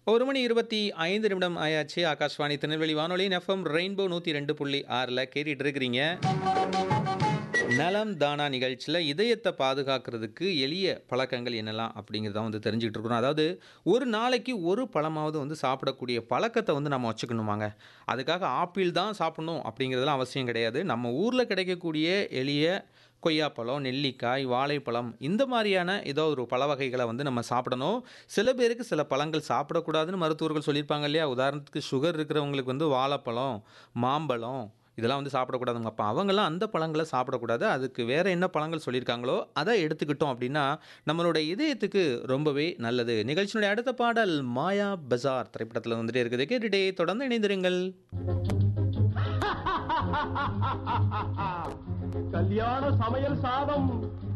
ஒரு மணி இருபத்தி ஐந்து நிமிடம் ஆயாச்சு ஆகாஷ்வாணி திருநெல்வேலி வானொலியின் எஃப்எம் ரெயின்போ நூற்றி ரெண்டு புள்ளி ஆறில் கேட்டுட்டு இருக்கிறீங்க நலம் தானா நிகழ்ச்சியில் இதயத்தை பாதுகாக்கிறதுக்கு எளிய பழக்கங்கள் என்னெல்லாம் அப்படிங்கிறத வந்து தெரிஞ்சுக்கிட்டு இருக்கிறோம் அதாவது ஒரு நாளைக்கு ஒரு பழமாவது வந்து சாப்பிடக்கூடிய பழக்கத்தை வந்து நம்ம வச்சுக்கணுமாங்க அதுக்காக ஆப்பிள் தான் சாப்பிடணும் அப்படிங்கிறதுலாம் அவசியம் கிடையாது நம்ம ஊரில் கிடைக்கக்கூடிய எளிய கொய்யாப்பழம் நெல்லிக்காய் வாழைப்பழம் இந்த மாதிரியான ஏதோ ஒரு பழ வகைகளை வந்து நம்ம சாப்பிடணும் சில பேருக்கு சில பழங்கள் சாப்பிடக்கூடாதுன்னு மருத்துவர்கள் சொல்லியிருப்பாங்க இல்லையா உதாரணத்துக்கு சுகர் இருக்கிறவங்களுக்கு வந்து வாழைப்பழம் மாம்பழம் இதெல்லாம் வந்து சாப்பிடக்கூடாதுங்க அப்போ அவங்கெல்லாம் அந்த பழங்களை சாப்பிடக்கூடாது அதுக்கு வேறு என்ன பழங்கள் சொல்லியிருக்காங்களோ அதை எடுத்துக்கிட்டோம் அப்படின்னா நம்மளோட இதயத்துக்கு ரொம்பவே நல்லது நிகழ்ச்சியினுடைய அடுத்த பாடல் மாயா பஜார் திரைப்படத்தில் வந்துட்டே இருக்குது கேட்டுட்டே தொடர்ந்து இணைந்திருங்கள் கல்யாண சமையல் சாதம்